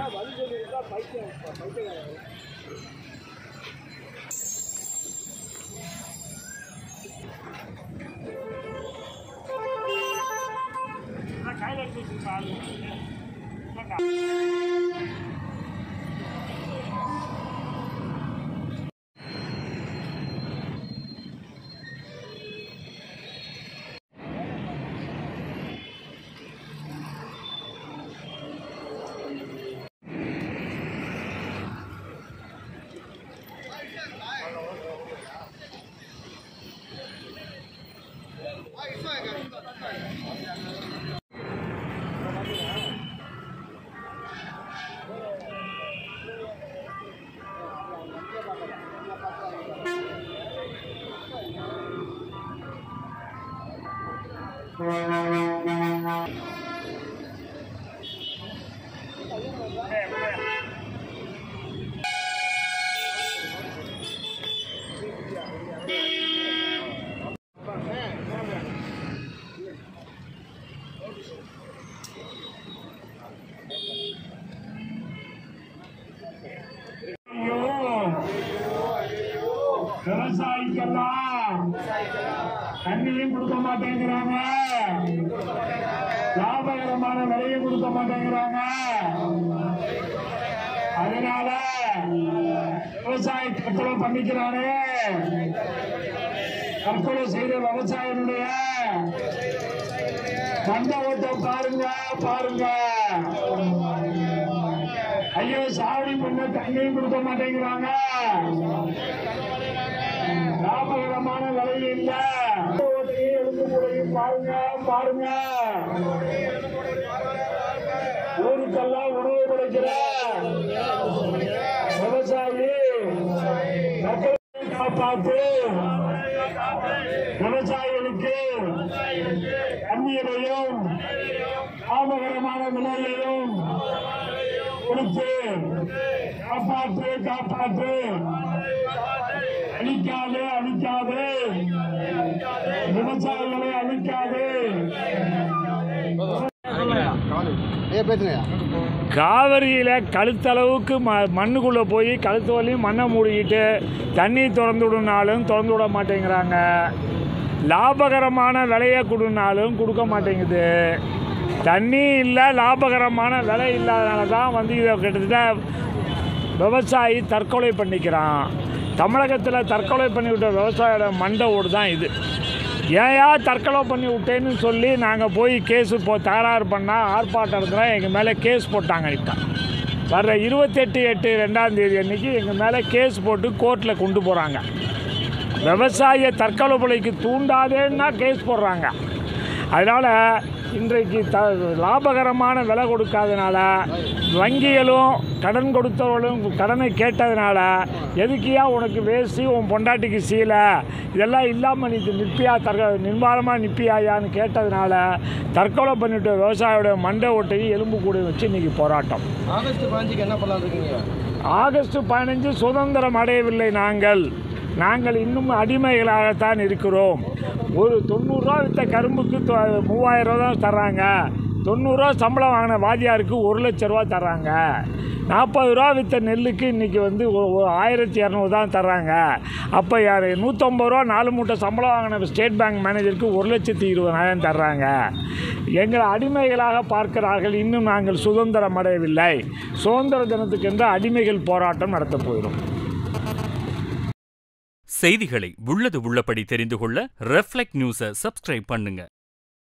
விவசாயிக்கெல்லாம் தண்ணியும் கொடுக்க மாட்டேங்கிறாங்க லாபகரமான விலையும் கொடுக்க மாட்டேங்கிறாங்க அதனால விவசாயி தற்கொலை பண்ணிக்கிறானே தற்கொலை செய்த விவசாயினுடைய மண்ட ஓட்டம் பாருங்க பாருங்க ஐயோ சாவடி பண்ண தண்ணியும் கொடுக்க மாட்டேங்கிறாங்க லாபகரமான விலையில் இல்ல ஓட்டையும் எழுந்து போடையும் பாருங்க பாருங்க ஊருக்கெல்லாம் உணவு கிடைக்கிற விவசாயி மக்களை காப்பாற்று விவசாயிகளுக்கு தண்ணீரையும் லாபகரமான விலையையும் கொடுத்து காப்பாற்று காப்பாற்று அழிக்காதே அழிக்காதே விவசாயிகளை அழிக்காதே ஐயா பேசுங்கய்யா காவிரியில் கழுத்தளவுக்கு ம மண்ணுக்குள்ளே போய் கழுத்து வரையும் மண்ணை மூடிக்கிட்டு தண்ணி திறந்து விடுனாலும் திறந்து விட மாட்டேங்கிறாங்க லாபகரமான விலையை கொடுனாலும் கொடுக்க மாட்டேங்குது தண்ணி இல்லை லாபகரமான விலை இல்லாதனால தான் வந்து இதை கிட்டத்தட்ட விவசாயி தற்கொலை பண்ணிக்கிறான் தமிழகத்தில் தற்கொலை பண்ணி விட்ட விவசாயியோட மண்டை ஓடு தான் இது ஏயா தற்கொலை பண்ணி விட்டேன்னு சொல்லி நாங்கள் போய் கேஸு போ தகராறு பண்ணால் ஆர்ப்பாட்டம் இருக்கிறோம் எங்கள் மேலே கேஸ் போட்டாங்க இப்போ வர்ற இருபத்தெட்டு எட்டு ரெண்டாம் தேதி அன்னைக்கு எங்கள் மேலே கேஸ் போட்டு கோர்ட்டில் கொண்டு போகிறாங்க விவசாய தற்கொலை கொலைக்கு தூண்டாதேன்னா கேஸ் போடுறாங்க அதனால் இன்றைக்கு த லாபகரமான விலை கொடுக்காதனால வங்கிகளும் கடன் கொடுத்தவர்களும் கடனை கேட்டதுனால எதுக்கியா உனக்கு வேசி உன் பொண்டாட்டிக்கு சீலை இதெல்லாம் இல்லாமல் நீ நிற்பியா தற்க நிர்வாகமாக நிற்பியாயான்னு கேட்டதுனால தற்கொலை பண்ணிவிட்ட விவசாயியோட மண்டை ஓட்டையும் எலும்பு கூட வச்சு இன்றைக்கி போராட்டம் ஆகஸ்ட் பாஞ்சுக்கு என்ன பண்ணலாம் இருக்கீங்க ஆகஸ்ட் பதினஞ்சு சுதந்திரம் அடையவில்லை நாங்கள் நாங்கள் இன்னும் அடிமைகளாகத்தான் இருக்கிறோம் ஒரு தொண்ணூறுரூவா விற்ற கரும்புக்கு தொ- மூவாயிரம் ரூபா தான் தர்றாங்க தொண்ணூறுரூவா சம்பளம் வாங்கின வாதியாருக்கு ஒரு லட்ச ரூபா தர்றாங்க நாற்பது ரூபா விற்ற நெல்லுக்கு இன்றைக்கி வந்து ஒ- ஒரு ஆயிரத்தி இரநூறு தான் தர்றாங்க அப்போ யார் நூற்றம்பது ரூபா நாலு மூட்டை சம்பளம் வாங்கின ஸ்டேட் பேங்க் மேனேஜருக்கு ஒரு லட்சத்தி இருபதாயிரம் தர்றாங்க எங்களை அடிமைகளாக பார்க்கிறார்கள் இன்னும் நாங்கள் சுதந்திரம் அடையவில்லை சுதந்திர தினத்துக்கென்று அடிமைகள் போராட்டம் நடத்தப் போகிறோம் செய்திகளை உள்ளது உள்ளபடி தெரிந்து கொள்ள ரெஃப்ளெக்ட் நியூஸை சப்ஸ்கிரைப் பண்ணுங்க